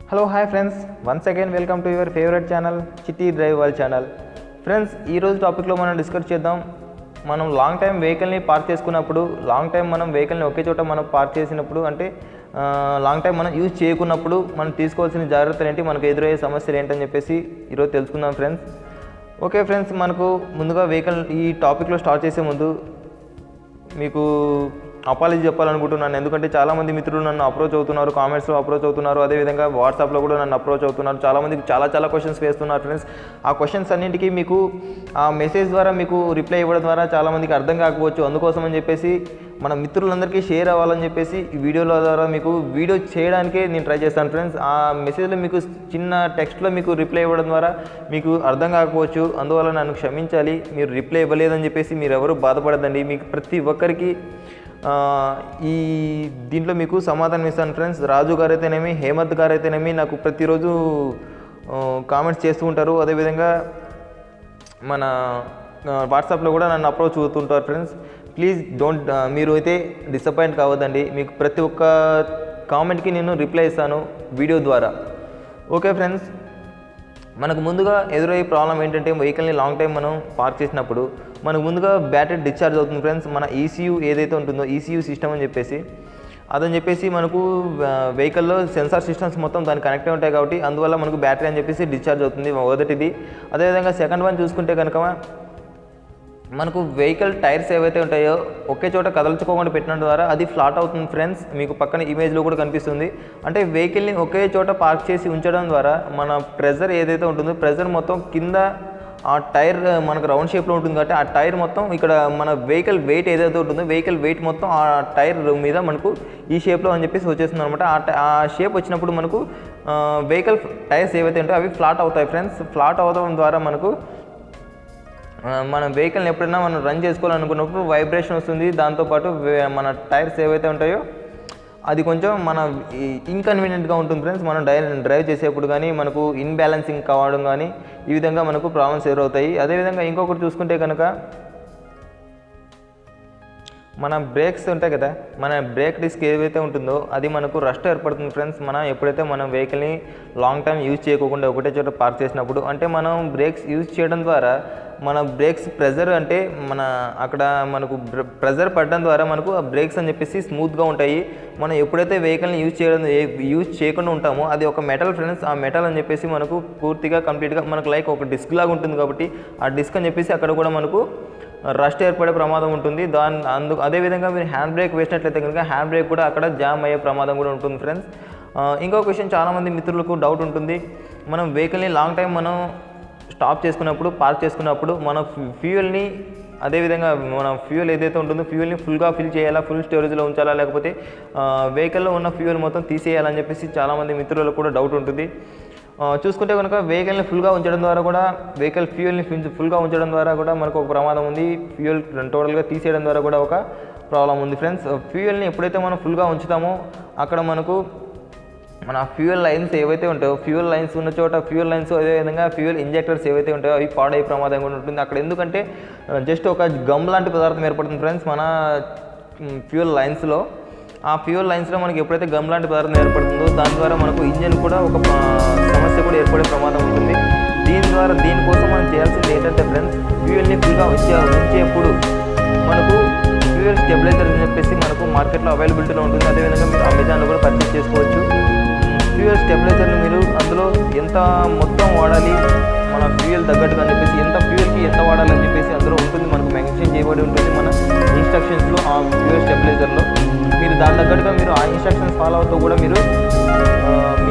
hello hi friends once again welcome to your favourite channel Chitti drive world channel friends ఈరోజు టాపిక్లో మనం discuss చేద్దాం మనం లాంగ్ టైం వెహికల్ని పార్క్ చేసుకున్నప్పుడు లాంగ్ టైం మనం వెహికల్ని ఒకే చోట మనం పార్క్ చేసినప్పుడు అంటే లాంగ్ టైం మనం యూజ్ చేయకున్నప్పుడు మనం తీసుకోవాల్సిన జాగ్రత్తలు ఏంటి మనకు ఎదురయ్యే సమస్యలు ఏంటని చెప్పేసి ఈరోజు తెలుసుకుందాం ఫ్రెండ్స్ ఓకే ఫ్రెండ్స్ మనకు ముందుగా వెహికల్ ఈ టాపిక్లో స్టార్ట్ చేసే ముందు మీకు అపాలజీ చెప్పాలనుకుంటున్నాను ఎందుకంటే చాలామంది మిత్రులు నన్ను అప్రోచ్ అవుతున్నారు కామెంట్స్లో అప్రోచ్ అవుతున్నారు అదేవిధంగా వాట్సాప్లో కూడా నన్ను అప్రోచ్ అవుతున్నారు చాలామందికి చాలా చాలా క్వశ్చన్స్ వేస్తున్నారు ఫ్రెండ్స్ ఆ క్వశ్చన్స్ అన్నింటికీ మీకు ఆ మెసేజ్ ద్వారా మీకు రిప్లై ఇవ్వడం ద్వారా చాలామందికి అర్థం కాకపోవచ్చు అందుకోసం అని చెప్పేసి మన మిత్రులందరికీ షేర్ అవ్వాలని చెప్పేసి ఈ వీడియోల ద్వారా మీకు వీడియో చేయడానికే నేను ట్రై చేస్తాను ఫ్రెండ్స్ ఆ మెసేజ్లో మీకు చిన్న టెక్స్ట్లో మీకు రిప్లై ఇవ్వడం ద్వారా మీకు అర్థం కాకపోవచ్చు అందువల్ల నన్ను క్షమించాలి మీరు రిప్లై ఇవ్వలేదని చెప్పేసి మీరు ఎవరు బాధపడదండి మీకు ప్రతి ఒక్కరికి ఆ, ఈ దీంట్లో మీకు సమాధానం ఇస్తాను ఫ్రెండ్స్ రాజు గారు అయితేనేమి హేమంత్ గారు అయితేనేమి నాకు ప్రతిరోజు కామెంట్స్ చేస్తూ ఉంటారు అదేవిధంగా మన వాట్సాప్లో కూడా నన్ను అప్రోచ్ అవుతుంటారు ఫ్రెండ్స్ ప్లీజ్ డోంట్ మీరు అయితే డిసప్పాయింట్ కావద్దండి మీకు ప్రతి ఒక్క కామెంట్కి నేను రిప్లై ఇస్తాను వీడియో ద్వారా ఓకే ఫ్రెండ్స్ మనకు ముందుగా ఎదురయ్యే ప్రాబ్లం ఏంటంటే వెహికల్ని లాంగ్ టైం మనం పార్క్ చేసినప్పుడు మనకు ముందుగా బ్యాటరీ డిశ్చార్జ్ అవుతుంది ఫ్రెండ్స్ మన ఈసీయూ ఏదైతే ఉంటుందో ఈసీయూ సిస్టమ్ అని చెప్పేసి అదని చెప్పేసి మనకు వెహికల్లో సెన్సార్ సిస్టమ్స్ మొత్తం దానికి కనెక్ట్ అయి ఉంటాయి కాబట్టి అందువల్ల మనకు బ్యాటరీ అని చెప్పేసి డిశ్చార్జ్ అవుతుంది మొదటిది అదేవిధంగా సెకండ్ వన్ చూసుకుంటే కనుక మనకు వెహికల్ టైర్స్ ఏవైతే ఉంటాయో ఒకే చోట కదల్చుకోకుండా పెట్టడం ద్వారా అది ఫ్లాట్ అవుతుంది ఫ్రెండ్స్ మీకు పక్కన ఇమేజ్లో కూడా కనిపిస్తుంది అంటే వెహికల్ని ఒకే చోట పార్క్ చేసి ఉంచడం ద్వారా మన ప్రెజర్ ఏదైతే ఉంటుందో ప్రెజర్ మొత్తం కింద ఆ టైర్ మనకు రౌండ్ షేప్లో ఉంటుంది కాబట్టి ఆ టైర్ మొత్తం ఇక్కడ మన వెహికల్ వెయిట్ ఏదైతే ఉంటుందో వెహికల్ వెయిట్ మొత్తం ఆ టైర్ మీద మనకు ఈ షేప్లో అని చెప్పేసి వచ్చేస్తుంది అనమాట ఆ ట- ఆ షేప్ వచ్చినప్పుడు మనకు వెహికల్ టైర్స్ ఏవైతే ఉంటాయో అవి ఫ్లాట్ అవుతాయి ఫ్రెండ్స్ ఫ్లాట్ అవడం ద్వారా మనకు ఆ, మన వెహికల్ని ఎప్పుడైనా మనం రన్ చేసుకోవాలనుకున్నప్పుడు వైబ్రేషన్ వస్తుంది దాంతోపాటు వే- మన టైర్స్ ఏవైతే ఉంటాయో అది కొంచెం మన ఇన్కన్వీనియంట్గా ఉంటుంది ఫ్రెండ్స్ మనం డై డ్రైవ్ చేసేప్పుడు కానీ మనకు ఇన్బ్యాలెన్సింగ్ కావడం కానీ ఈ విధంగా మనకు ప్రాబ్లమ్స్ ఎదురవుతాయి అదేవిధంగా ఇంకొకటి చూసుకుంటే కనుక మన బ్రేక్స్ ఉంటాయి కదా మన బ్రేక్ డిస్క్ ఏదైతే ఉంటుందో అది మనకు రస్ట్ ఏర్పడుతుంది ఫ్రెండ్స్ మనం ఎప్పుడైతే మనం వెహికల్ని లాంగ్ టైం యూజ్ చేయకుండా ఒకటే చోట పార్క్ చేసినప్పుడు అంటే మనం బ్రేక్స్ యూజ్ చేయడం ద్వారా మన బ్రేక్స్ ప్రెజర్ అంటే మన అక్కడ మనకు ప్రెజర్ పడడం ద్వారా మనకు ఆ బ్రేక్స్ అని చెప్పేసి స్మూత్గా ఉంటాయి మనం ఎప్పుడైతే వెహికల్ని యూజ్ చేయడం యూజ్ చేయకుండా ఉంటామో అది ఒక మెటల్ ఫ్రెండ్స్ ఆ మెటల్ అని చెప్పేసి మనకు పూర్తిగా కంప్లీట్గా మనకు లైక్ ఒక డిస్క్ లాగా ఉంటుంది కాబట్టి ఆ డిస్క్ అని చెప్పేసి అక్కడ కూడా మనకు రస్ట్ ఏర్పడే ప్రమాదం ఉంటుంది దాని అందు అదేవిధంగా మీరు హ్యాండ్ బ్రేక్ వేసినట్లయితే కనుక హ్యాండ్ బ్రేక్ కూడా అక్కడ జామ్ అయ్యే ప్రమాదం కూడా ఉంటుంది ఫ్రెండ్స్ ఇంకో క్వశ్చన్ చాలామంది మిత్రులకు డౌట్ ఉంటుంది మనం వెహికల్ని లాంగ్ టైం మనం స్టాప్ చేసుకున్నప్పుడు పార్క్ చేసుకున్నప్పుడు మన ఫ్యూయల్ని అదేవిధంగా మన ఫ్యూయల్ ఏదైతే ఉంటుందో ఫ్యూయల్ని ఫుల్గా ఫిల్ చేయాలా ఫుల్ స్టోరేజ్లో ఉంచాలా లేకపోతే వెహికల్లో ఉన్న ఫ్యూయల్ మొత్తం తీసేయాలని చెప్పేసి చాలామంది మిత్రులకు కూడా డౌట్ ఉంటుంది ఆ, చూసుకుంటే కనుక వెహికల్ని ఫుల్గా ఉంచడం ద్వారా కూడా వెహికల్ ఫ్యూయల్ని ఫుల్గా ఉంచడం ద్వారా కూడా మనకు ఒక ప్రమాదం ఉంది ఫ్యూయల్ టోటల్గా తీసేయడం ద్వారా కూడా ఒక ప్రాబ్లం ఉంది ఫ్రెండ్స్ ఫ్యూయల్ని ఎప్పుడైతే మనం ఫుల్గా ఉంచుతామో అక్కడ మనకు మన ఫ్యూయల్ లైన్స్ ఏవైతే ఉంటాయో ఫ్యూయల్ లైన్స్ ఉన్న చోట ఫ్యూయల్ లైన్స్ అదేవిధంగా ఫ్యూయల్ ఇంజెక్టర్స్ ఏవైతే ఉంటాయో అవి పాడయ్యే ప్రమాదం కూడా ఉంటుంది అక్కడ ఎందుకంటే జస్ట్ ఒక గమ్ లాంటి పదార్థం ఏర్పడుతుంది ఫ్రెండ్స్ మన ఫ్యూయల్ లైన్స్లో ఆ ఫ్యూయల్ లైన్స్లో మనకి ఎప్పుడైతే గమ్ లాంటి పదార్థం ఏర్పడుతుందో దాని ద్వారా మనకు ఇంజన్ కూడా ఒక ఆ, సమస్య కూడా ఏర్పడే ప్రమాదం ఉంటుంది దీని ద్వారా దీనికోసం మనం చేయాల్సింది ఏంటంటే ఫ్రెండ్స్ ఫ్యూయల్ని ఫుల్గా ఉంచే ఉంచేప్పుడు మనకు ఫ్యూయల్ స్టెబిలైజర్ అని చెప్పేసి మనకు మార్కెట్లో అవైలబిలిటీలో ఉంటుంది అదేవిధంగా మీరు అమెజాన్లో కూడా పర్చేస్ చేసుకోవచ్చు ఫ్యూయల్ స్టెబిలైజర్ని మీరు అందులో ఎంత మొత్తం వాడాలి మన ఫ్యూయల్ తగ్గట్టుగా అని చెప్పేసి ఎంత ఫ్యూయల్కి ఎంత వాడాలని చెప్పేసి అందులో ఉంటుంది మనకు మెన్షన్ చేయబడి ఉంటుంది మన ఇన్స్ట్రక్షన్స్లో ఆ ఫ్యూయల్ స్టెబిలైజర్లో మీరు దాని తగ్గట్టుగా మీరు ఆ ఇన్స్ట్రక్షన్స్ ఫాలో అవుతూ కూడా మీరు ఆ,